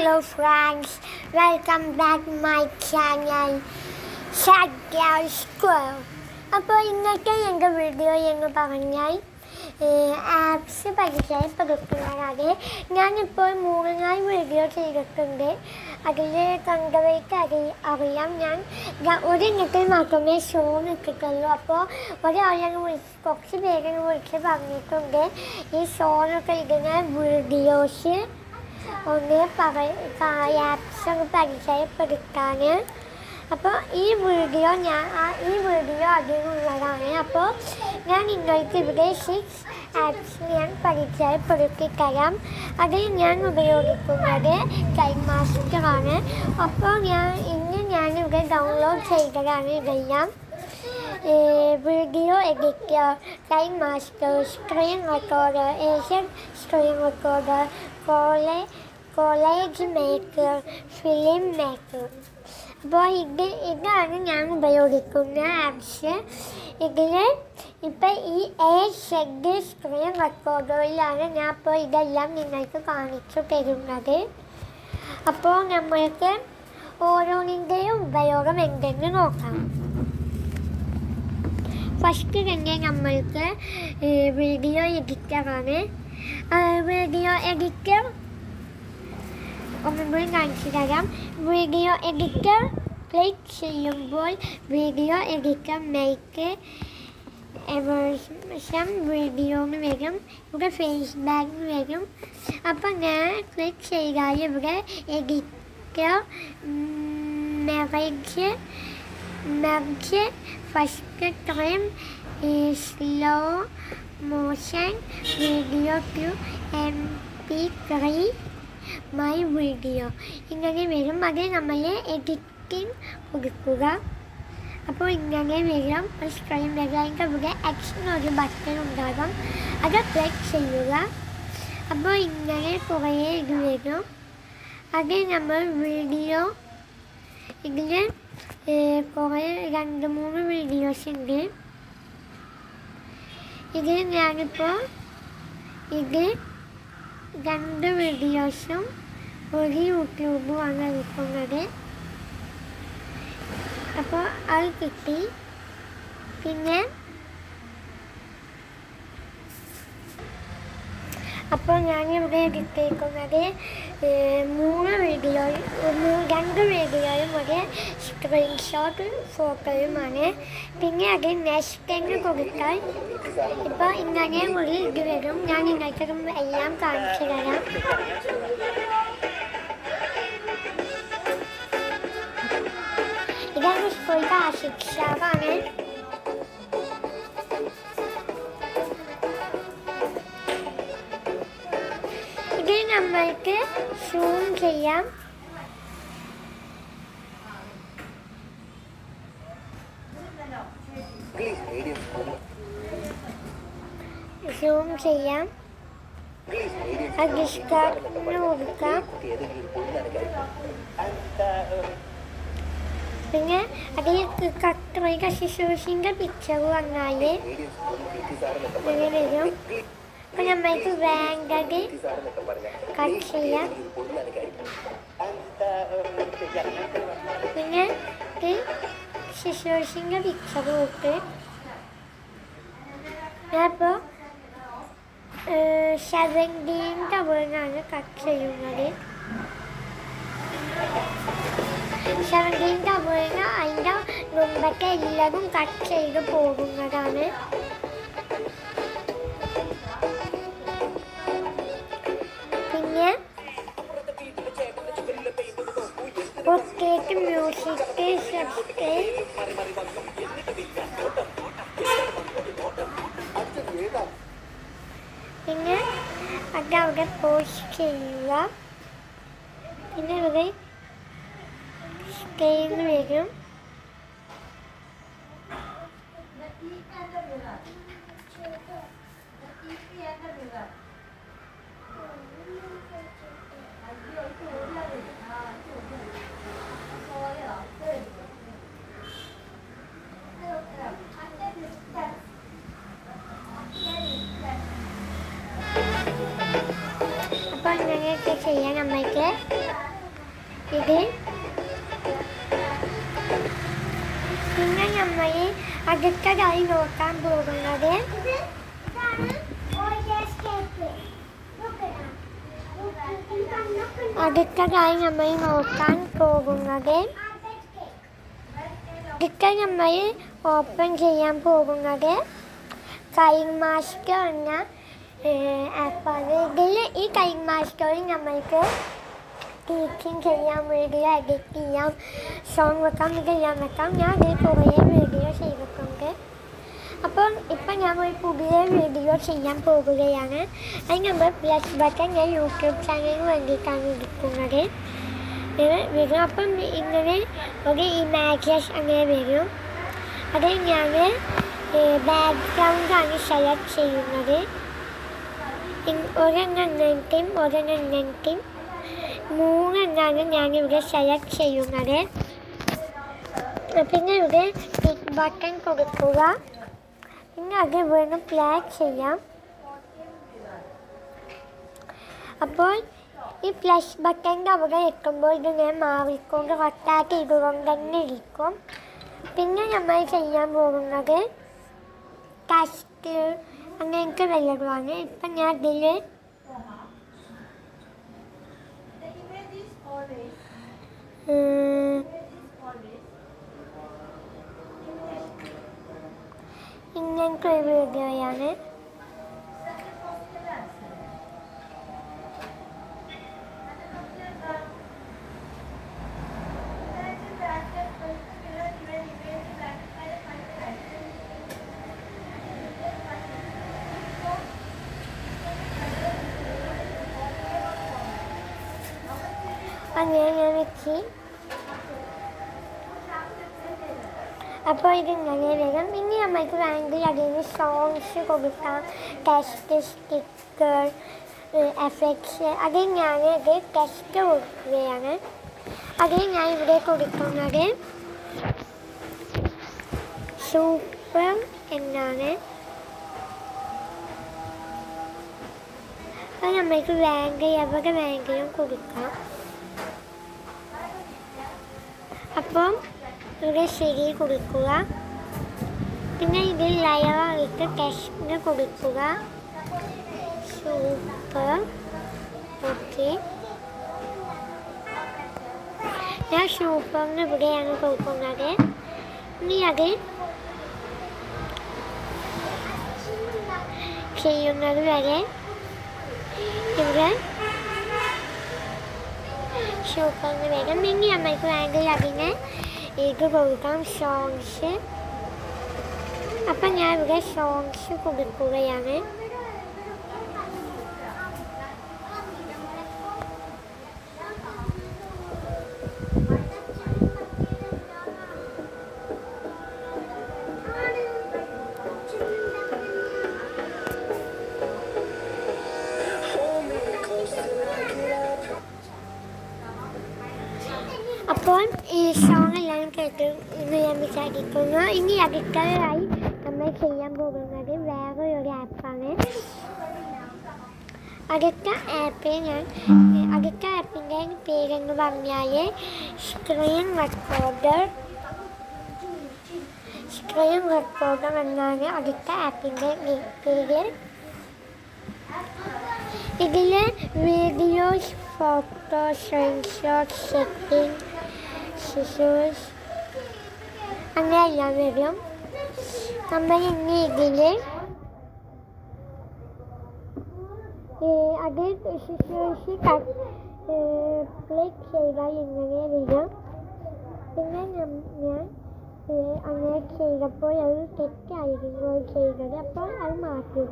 Hello friends welcome back my channel square അപ്പോൾ ഇന്നത്തെ എൻ്റെ വീഡിയോ എന്ന് പറഞ്ഞാൽ ആപ്സ് പരിചയപ്പെടുത്തുന്നതാണ് ഞാനിപ്പോൾ മൂന്ന് നാല് വീഡിയോ ചെയ്തിട്ടുണ്ട് അതിൽ കണ്ടവർക്ക് അറി അറിയാം ഞാൻ ഞാൻ ഒരെണ്ണത്തിൽ മാത്രമേ ഷോ നിൽക്കിട്ടുള്ളൂ അപ്പോൾ ഒരാളെ വിളിച്ച് കുറച്ച് പേരെ വിളിച്ച് പറഞ്ഞിട്ടുണ്ട് ഈ ഷോനൊക്കെ ഇടുന്ന വീഡിയോസ് ഒന്ന് പറ ആപ്സ് ഒന്ന് പരിചയപ്പെടുത്താൻ അപ്പോൾ ഈ വീഡിയോ ഞാൻ ആ- ഈ വീഡിയോ അതിനുള്ളതാണ് അപ്പോൾ ഞാൻ നിങ്ങൾക്ക് ഇവിടെ സിക്സ് ആപ്സ് ഞാൻ പരിചയപ്പെടുത്തി തരാം അതിൽ ഞാൻ ഉപയോഗിക്കുന്നത് ടൈം മാസ്റ്ററാണ് അപ്പോൾ ഞാൻ ഇന്ന് ഞാനിവിടെ ഡൗൺലോഡ് ചെയ്തതാണ് ഇതെല്ലാം video editor time master screen recorder asian screen recorder കോളേ കോളേജ് മേക്കർ ഫിലിം മേക്കർ അപ്പോൾ ഇത് ഇതാണ് ഞാൻ ഉപയോഗിക്കുന്ന ആപ്സ് ഇതിൽ ഇപ്പം ഈ എ ഷെഡ് സ്ക്രീൻ റെക്കോർഡറിലാണ് ഞാൻ ഇപ്പോൾ ഇതെല്ലാം നിങ്ങൾക്ക് കാണിച്ചു തരുന്നത് അപ്പോൾ നമ്മൾക്ക് ഓരോന്നിൻ്റെയും ഉപയോഗം എന്തെന്ന് നോക്കാം ഫസ്റ്റ് തന്നെ നമ്മൾക്ക് വീഡിയോ എഡിറ്ററാണ് വീഡിയോ എഡിറ്റർ ഒന്നുകൂടി കാണിച്ചു തരാം വീഡിയോ എഡിറ്റർ ക്ലിക്ക് ചെയ്യുമ്പോൾ video editor make awesome video എന്ന് വരും ഇവിടെ ഫേസ് ബാഗ് വരും അപ്പം ഞാൻ ക്ലിക്ക് ചെയ്താൽ ഇവിടെ editor merge merge first time slow motion video to M P three my video ഇങ്ങനെ വരും അത് നമ്മൾ എഡിറ്റിംഗ് കൊടുക്കുക അപ്പോൾ ഇങ്ങനെ വരും ഒരു സ്ക്രീൻ വരും അതിൻ്റെ ഇവിടെ എക്ഷൻ ഒരു ബട്ടൺ ഉണ്ടാകും അത് ക്ലിക്ക് ചെയ്യുക അപ്പോൾ ഇങ്ങനെ കുറേ ഇത് വരും അത് നമ്മൾ വീഡിയോ ഇതിൽ കുറേ രണ്ട് മൂന്ന് വീഡിയോസ് ഉണ്ട് ഇതിൽ ഞാനിപ്പോൾ ഇത് രണ്ട് വീഡിയോസും ഒരു യൂട്യൂബുമാണ് എടുക്കുന്നത് അപ്പോൾ അത് കിട്ടി പിന്നെ അപ്പോൾ ഞാനിവിടെ എടുത്തേക്കുന്നത് മൂന്ന് വീഡിയോ രണ്ട് വീഡിയോയും ഒരു സ്ക്രീൻഷോട്ട് ഫോട്ടോയുമാണ് പിന്നെ അത് നെക്സ്റ്റ് എന്ന് കൊടുത്താൽ ഇപ്പോൾ ഇങ്ങനെ ഒരു ഇത് വരും ഞാൻ നിങ്ങൾക്ക് എല്ലാം കാണിച്ചു തരാം ഇതാണ് സ്കൂളിൻ്റെ ആശിക്ഷാവാണ് ഇത് നമ്മൾക്ക് സൂം ചെയ്യാം Please medium spoon. സൂം ചെയ്യാം Please medium അത് ഡിസ്കാർട്ടിന് കൊടുക്കാം ഏതെങ്കിലും പൊണ്ണാണ് കഴിക്കും പിന്നെ അതിൽ കത്രിക ശിശുഷിൻ്റെ പിക്ചർ വന്നാൽ മീഡിയം സ്പൂൺ പി സാറെന്നൊക്കെ ഇങ്ങനെ വരും അപ്പം നമ്മൾക്ക് വേണ്ടത് പി സാറെന്നൊക്കെ പറഞ്ഞാൽ കട്ട് ചെയ്യാം ഏതെങ്കിലും പൊണ്ണാണ് കഴിക്കും പിന്നെ ഇത് ശിശുഷിൻ്റെ പിക്ചർ കൊടുത്ത് ഞാനിപ്പോൾ സെവൻറ്റീൻ ടവേഴ്ന്നാണ് കട്ട് ചെയ്യുന്നത് സെവൻറ്റീൻ ടവേഴ്ന്ന് അതിൻ്റെ മുമ്പത്തെ എല്ലാതും കട്ട് ചെയ്ത് പോകുന്നതാണ് പിന്നെ ഒക്കേറ്റ് മ്യൂസിക് സബ്സ്ക്രൈബ് പിന്നെ അതവിടെ പോസ്റ്റ് ചെയ്യുക പിന്നെ ഇവിടെ സ്കെയിൽ വരും അപ്പോൾ ഇങ്ങനെയൊക്കെ ചെയ്യാൻ നമ്മൾക്ക് ഇത് പിന്നെ നമ്മൾ അടുത്തതായി നോക്കാൻ പോകുന്നത് അടുത്തതായി നമ്മൾ നോക്കാൻ പോകുന്നത് അടുത്ത നമ്മൾ ഓപ്പൺ ചെയ്യാൻ പോകുന്നത് കൈൻ മാസ്റ്റർ എന്ന ആപ്പാണ് ഇതിൽ ഈ കൈൻ മാസ്റ്ററിൽ നമ്മൾക്ക് ടീച്ചിങ് ചെയ്യാം വീഡിയോ എഡിറ്റ് ചെയ്യാം സോങ് വെക്കാം ഇതെല്ലാം വെക്കാം ഞാൻ അതിൽ കുറേ വീഡിയോ ചെയ്തിട്ടുണ്ട് അപ്പം ഇപ്പം ഞാൻ ഒരു പുതിയ വീഡിയോ ചെയ്യാൻ പോകുകയാണ് അത് നമ്മൾ പ്ലസ് ബട്ടൺ ഞാൻ യൂട്യൂബ് ചാനലിന് വേണ്ടിയിട്ടാണ് എടുക്കുന്നത് ഇത് വരും അപ്പം ഇങ്ങനെ ഒരു ഇമാജസ് അങ്ങനെ വരും അത് ഞാൻ ബാക്ക്ഗ്രൗണ്ടാണ് സെലക്ട് ചെയ്യുന്നത് ഇൻ- ഒരെണ്ണെണ്ണത്തെയും ഒരെണ്ണെണ്ണത്തെയും മൂന്നെണ്ണമാണ് ഞാനിവിടെ സെലക്ട് ചെയ്യുന്നത് പിന്നെ ഇവിടെ ടിക്ക് ബട്ടൺ കൊടുക്കുക പിന്നെ അത് വീണ്ടും പ്ലേ ചെയ്യാം അപ്പോൾ ഈ പ്ലസ് ബട്ടൻ്റെ അവിടെ എത്തുമ്പോൾ ഇത് ഞാൻ മാറിക്കൊണ്ട് വട്ടാക്കി ഇതുകൊണ്ട് തന്നെ ഇരിക്കും പിന്നെ നമ്മൾ ചെയ്യാൻ പോകുന്നത് ടെസ്റ്റ് അങ്ങനത്തെ വല്ലതുമാണ് ഇപ്പം ഞാൻ ഇതിൽ ഇങ്ങനത്തെ ഒരു വീഡിയോയാണ് അങ്ങനെ ഞാൻ വെച്ച് അപ്പോൾ ഇത് ഇങ്ങനെ വരും ഇനി നമ്മൾക്ക് വേണമെങ്കിൽ അതിന് സോങ്സ് കൊടുക്കാം ടെസ്റ്റ് സ്റ്റിക്കർ എഫക്ട്സ് അത് ഞാൻ ഇത് ടെസ്റ്റ് കൊടുക്കുകയാണ് അത് ഞാൻ ഇവിടെ കൊടുക്കുന്നത് സൂപ്പർ എന്നാണ് അത് നമ്മൾക്ക് വേണമെങ്കിൽ എവിടെ വേണമെങ്കിലും കൊടുക്കാം അപ്പം ഇവിടെ ശരി കൊടുക്കുക പിന്നെ ഇതിൽ ലയറായിട്ട് ടെസ്റ്റിന് കൊടുക്കുക സൂപ്പർ ഓക്കെ ഞാൻ സൂപ്പറിന് ഇവിടെയാണ് കൊടുക്കുന്നത് ഇനി അത് ചെയ്യുന്നത് വരെ ഇവിടെ സൂപ്പറിന് വരും ഇനി നമ്മൾക്ക് വേണമെങ്കിൽ അതിന് ഇത് കൊടുക്കാം സോങ്സ് അപ്പം ഞാൻ ഇവിടെ സോങ്സ് കൊടുക്കുകയാണ് അപ്പോൾ ഈ സോങ് എല്ലാം കേട്ട് എന്ന് ഞാൻ വിചാരിക്കുന്നു ഇനി അടുത്തതായി നമ്മൾ ചെയ്യാൻ പോകുന്നത് വേറെ ഒരു ആപ്പാണ് അടുത്ത ആപ്പ് ഞാൻ അടുത്ത ആപ്പിൻ്റെ പേരെന്ന് പറഞ്ഞാൽ സ്ക്രീൻ റെക്കോർഡർ സ്ക്രീൻ റെക്കോർഡർ എന്നാണ് അടുത്ത ആപ്പിൻ്റെ പേര് ഇതിൽ videos photo screenshot setting scissors അങ്ങനെയെല്ലാം വരും നമ്മൾ ഇനി ഇതിൽ അത് സിസേഴ്സ് ക്ലിക്ക് ചെയ്താൽ ഇങ്ങനെ വരും പിന്നെ നം- ഞാൻ ഏഹ്, അങ്ങനെ ചെയ്തപ്പോൾ അത് തെറ്റായിരുന്നു ചെയ്തത് അപ്പോൾ അത് മാറ്റുക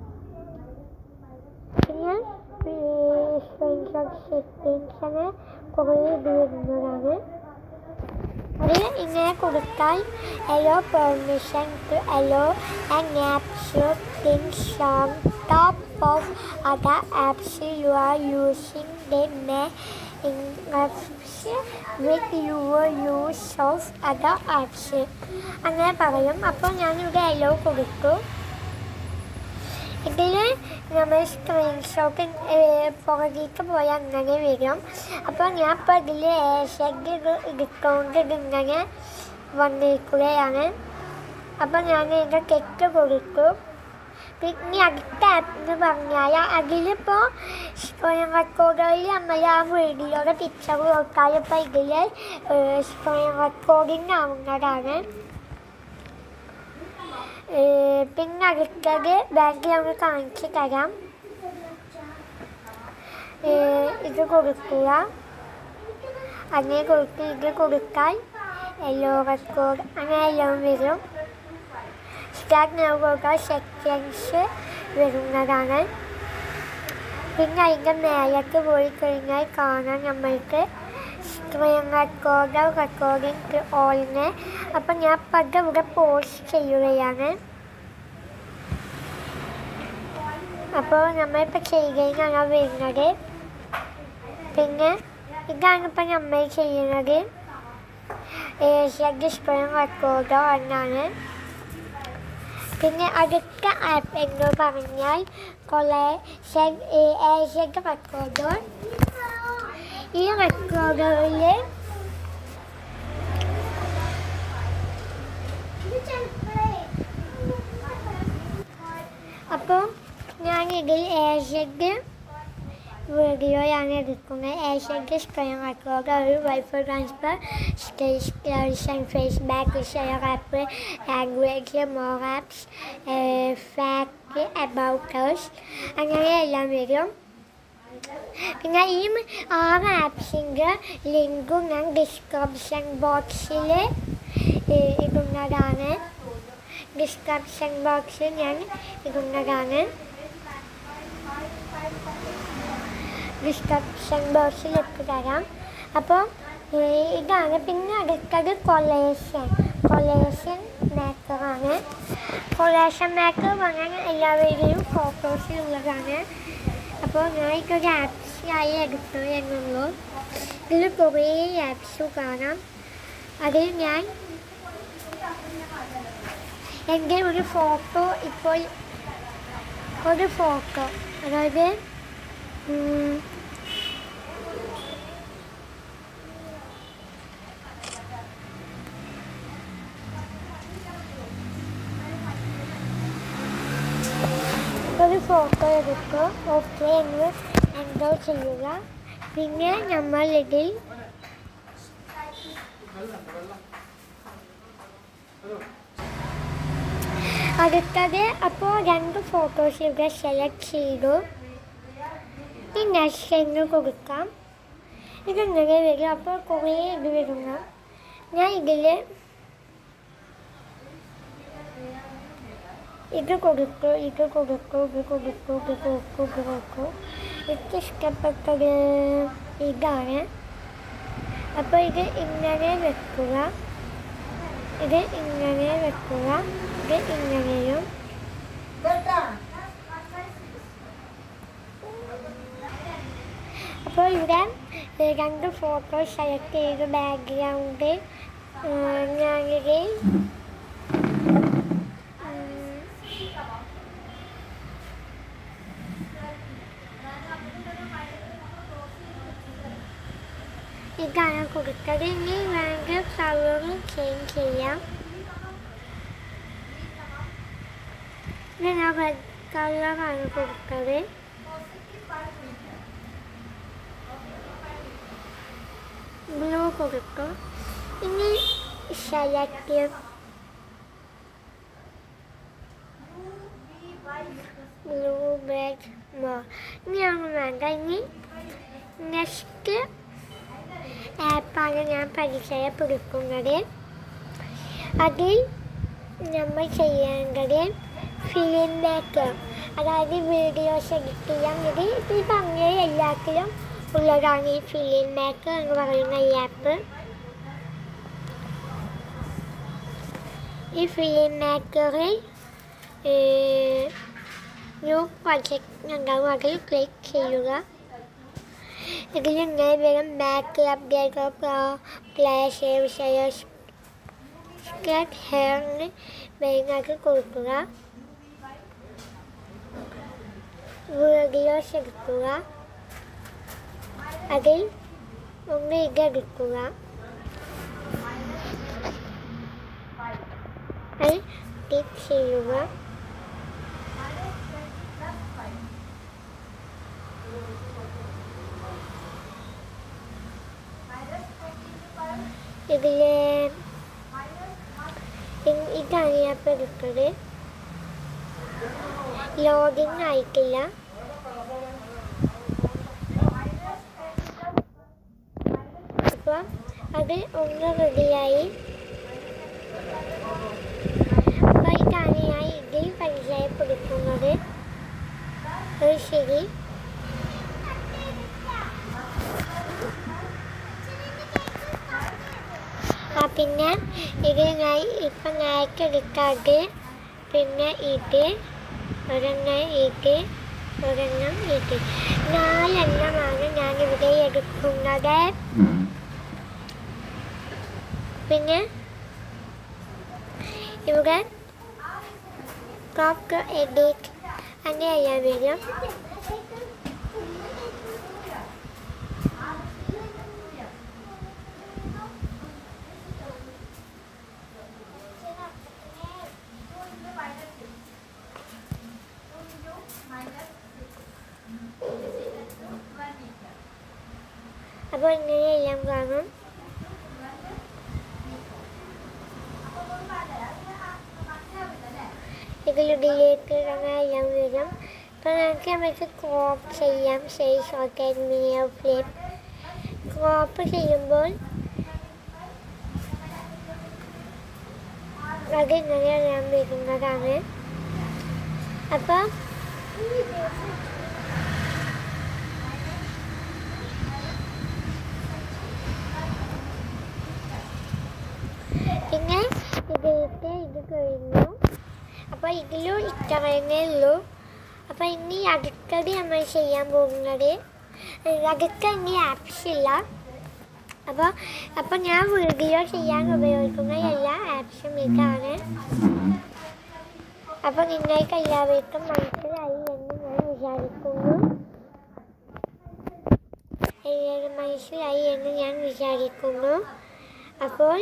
പിന്നെ സ്ക്രീൻഷോട്ട് സെറ്റിങ്സ് അങ്ങനെ കുറേ ഇത് വരുന്നതാണ് അത് ഇങ്ങനെ കൊടുത്താൽ allow permission to allow an app to things on top of other apps you are using they may interfere with your use of other apps അങ്ങനെ പറയും അപ്പോൾ ഞാനിവിടെ allow കൊടുത്തു ഇതിൽ നമ്മൾ സ്ക്രീൻഷോട്ട് പുറകിലേക്ക് പോയാൽ അങ്ങനെ വരും അപ്പോൾ ഞാൻ ഇപ്പോൾ ഇതിൽ ഏഷ്യക്ക് ഇത് എടുക്കൊണ്ട് ഇതിങ്ങനെ വന്നിരിക്കുകയാണ് അപ്പോൾ ഞാൻ ഇതിൻ്റെ തെറ്റ് കൊടുക്കും പിന്നെ അടുത്ത ആപ്പ് എന്ന് പറഞ്ഞാൽ അതിലിപ്പോൾ സ്ക്രീൻ റെക്കോർഡറിൽ നമ്മൾ ആ വീഡിയോയുടെ പിക്ചർ കൊടുത്താൽ ഇപ്പോൾ ഇതിൽ സ്ക്രീൻ റെക്കോർഡിംഗ് ആവുന്നതാണ് ഏഹ് പിന്നെ അടുത്തത് ബാക്ക്ഗ്രൗണ്ട് കാണിച്ച് തരാം ഏഹ് ഇത് കൊടുക്കുക അങ്ങനെ കൊടുത്ത് ഇത് കൊടുത്താൽ എല്ലോ റെക്കോർഡ് അങ്ങനെ എല്ലാം വരും സ്റ്റാർട്ട് നൗ കൊടുത്താൽ സെക്കൻഡ്സ് വരുന്നതാണ് പിന്നെ അതിൻ്റെ മേലേക്ക് പോയി കഴിഞ്ഞാൽ കാണാൻ നമ്മൾക്ക് സ്ക്രീൻ റെക്കോർഡർ റെക്കോർഡിംഗ് ഓളിന് അപ്പം ഞാൻ പണ്ട് ഇവിടെ പോസ്റ്റ് ചെയ്യുകയാണ് അപ്പോൾ നമ്മളിപ്പോൾ ചെയ്യുകയാണ് വരുന്നത് പിന്നെ ഇതാണ് ഇപ്പം നമ്മൾ ചെയ്യുന്നത് ഏഷ്യൻ്റെ സ്ക്രീൻ റെക്കോർഡർ എന്നാണ് പിന്നെ അടുത്ത ആപ്പ് എന്ന് പറഞ്ഞാൽ കൊളേഷൻ ഏഷ്യൻ്റെ റെക്കോർഡർ ഈ റെക്കോർഡറിൽ അപ്പോൾ ഞാൻ ഇതിൽ ഏഷ്യൻ്റെ വീഡിയോയാണ് എടുക്കുന്നത് ഏഷ്യൻ്റെ സ്ക്രീൻ റെക്കോർഡർ ഒരു വൈഫൈ ട്രാൻസ്ഫർ സ്റ്റേജ് ക്ലാരിഷൻ face back share app language more apps fact about us അങ്ങനെയെല്ലാം വരും പിന്നെ ഈ ആറ് ആപ്സിൻ്റെ ലിങ്കും ഞാൻ ഡിസ്ക്രിപ്ഷൻ ബോക്സിൽ ഇടുന്നതാണ് ഡിസ്ക്രിപ്ഷൻ ബോക്സിൽ ഞാൻ ഇടുന്നതാണ് ഡിസ്ക്രിപ്ഷൻ ബോക്സിൽ ഇട്ട് തരാം അപ്പോൾ ഇതാണ് പിന്നെ അടുത്തത് കൊളേഷൻ കൊളേഷൻ മേക്കറാണ് കൊളേഷൻ മേക്കർ പറഞ്ഞാൽ എല്ലാവരുടെയും ഫോട്ടോസിലുള്ളതാണ് അപ്പോൾ ഞാൻ ഇതൊരു ആപ്സായി എടുത്തു എന്നുള്ളൂ ഇതിൽ കുറേ ആപ്സ് കാണാം അതിൽ ഞാൻ എൻ്റെ ഒരു ഫോട്ടോ ഇപ്പോൾ ഒരു ഫോട്ടോ അതായത് ഉം, ഒരു ഫോട്ടോ എടുക്കുക ഓക്കെ എന്ന് എന്തോ ചെയ്യുക പിന്നെ നമ്മൾ ഇതിൽ അടുത്തത് അപ്പോൾ രണ്ട് ഫോട്ടോസ് ഇവിടെ സെലക്ട് ചെയ്തു ഈ നെക്സ്റ്റ് എന്ന് കൊടുക്കാം ഇതിങ്ങനെ വരും അപ്പോൾ കുറേ ഇത് വരുന്നു ഞാൻ ഇതിൽ ഇത് കൊടുക്കൂ ഇത് കൊടുക്കൂ ഇത് കൊടുക്കൂ ഇത് കൊടുക്കൂ ഇത് കൊടുക്കൂ എനിക്ക് ഇഷ്ടപ്പെട്ടത് ഇതാണ് അപ്പോൾ ഇത് ഇങ്ങനെ വെക്കുക ഇത് ഇങ്ങനെ വെക്കുക ഇത് ഇങ്ങനെയും അപ്പോൾ ഇവിടെ ഏ, രണ്ട് ഫോട്ടോ സെലക്ട് ചെയ്ത് ബാക്ക്ഗ്രൗണ്ട് ഞാനിത് ഇതാണ് കൊടുത്തത് ഇനി വേണ്ട കളർ ചേഞ്ച് ചെയ്യാം ഇത് ഞാൻ റെഡ് കളറാണ് കൊടുത്തത് ബ്ലൂ കൊടുക്കും ഇനി സെലക്ട് ബ്ലൂ റെഡ് മോ ഇനിയാണ് വേണ്ട ഇനി നെക്സ്റ്റ് ആപ്പാണ് ഞാൻ പരിചയപ്പെടുത്തുന്നത് അതിൽ നമ്മൾ ചെയ്യേണ്ടത് ഫിലിം മേക്കർ അതായത് വീഡിയോസ് എഡിറ്റ് ചെയ്യാം ഇത് ഈ പറഞ്ഞ എല്ലാത്തിലും ഉള്ളതാണ് ഈ ഫിലിം മേക്കർ എന്ന് പറയുന്ന ഈ ആപ്പ് ഈ ഫിലിം മേക്കറിൽ ന്യൂ പ്രൊജക്റ്റ് ഉണ്ടാവും അതിൽ ക്ലിക്ക് ചെയ്യുക ഇതിൽ ഇങ്ങനെ വരും back update play save share skate ഹെയറിന് മെയിനാക്കി കൊടുക്കുക വീഡിയോസ് എടുക്കുക അതിൽ ഒന്ന് ഇതെടുക്കുക അത് ക്ലിക്ക് ചെയ്യുക ഇതിലെ ഇ- ഇതാണ് ഞാൻ ഇപ്പോൾ എടുത്തത് ലോഗിൻ ആയിട്ടില്ല അപ്പോൾ അത് ഒന്ന് റെഡിയായി അപ്പോൾ ഇതാണ് ഞാൻ ഇതിൽ പരിചയപ്പെടുത്തുന്നത് അത് ശരി ആ പിന്നെ ഇത് ഞാൻ ഇപ്പം നേരത്തെ എടുത്തത് പിന്നെ ഇത് ഒരെണ്ണം ഇത് ഒരെണ്ണം ഇത് നാലെണ്ണമാണ് ഞാനിവിടെ എടുക്കുന്നത് പിന്നെ ഇവിടെ ക്ലോക്ക് എഡിറ്റ് അങ്ങനെയെല്ലാം വരും അപ്പോൾ ഇങ്ങനെയെല്ലാം കാണും ഇതിൽ ഡിലേറ്റ് അങ്ങനെയെല്ലാം വരും അപ്പോൾ നമുക്ക് നമുക്ക് ക്രോപ്പ് ചെയ്യാം ഷെയ് ഷോർട്ട് മിനിയോ ഫ്ലിപ്പ് ക്രോപ്പ് ചെയ്യുമ്പോൾ അത് ഇങ്ങനെയെല്ലാം വരുന്നതാണ് അപ്പോൾ പിന്നെ ഇതിലത്തെ ഇത് കഴിഞ്ഞു അപ്പോൾ ഇതിലും ഇത്രയേ ഉള്ളൂ അപ്പോൾ ഇനി അടുത്തത് നമ്മൾ ചെയ്യാൻ പോകുന്നത് അടുത്ത ഇനി ആപ്സ് ഇല്ല അപ്പോൾ അപ്പോൾ ഞാൻ വീഡിയോ ചെയ്യാൻ ഉപയോഗിക്കുന്ന എല്ലാ ആപ്സും ഇതാണ് അപ്പോൾ നിങ്ങൾക്ക് എല്ലാവർക്കും മനസ്സിലായി എന്ന് ഞാൻ വിചാരിക്കുന്നു എല്ലാവരും മനസ്സിലായി എന്ന് ഞാൻ വിചാരിക്കുന്നു അപ്പോൾ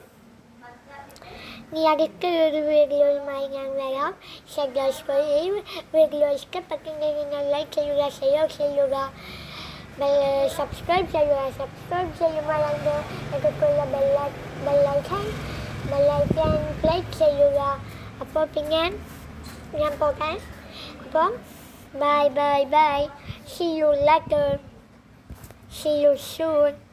ഇനി അടുത്ത ഒരു വീഡിയോയുമായി ഞാൻ വരാം സന്തോഷപ്പോൾ ഈ വീഡിയോ ഇഷ്ടപ്പെട്ടെങ്കിൽ നിങ്ങൾ ലൈക്ക് ചെയ്യുക ഷെയർ ചെയ്യുക സബ്സ്ക്രൈബ് ചെയ്യുക സബ്സ്ക്രൈബ് ചെയ്യുമ്പോൾ അതിൻ്റെ അടുത്തുള്ള ബെല്ലൈക്കൻ ബെല്ലൈക്കൻ ക്ലിക്ക് ചെയ്യുക അപ്പോൾ പിന്നെ ഞാൻ പോകാൻ അപ്പം bye bye bye see you later see you soon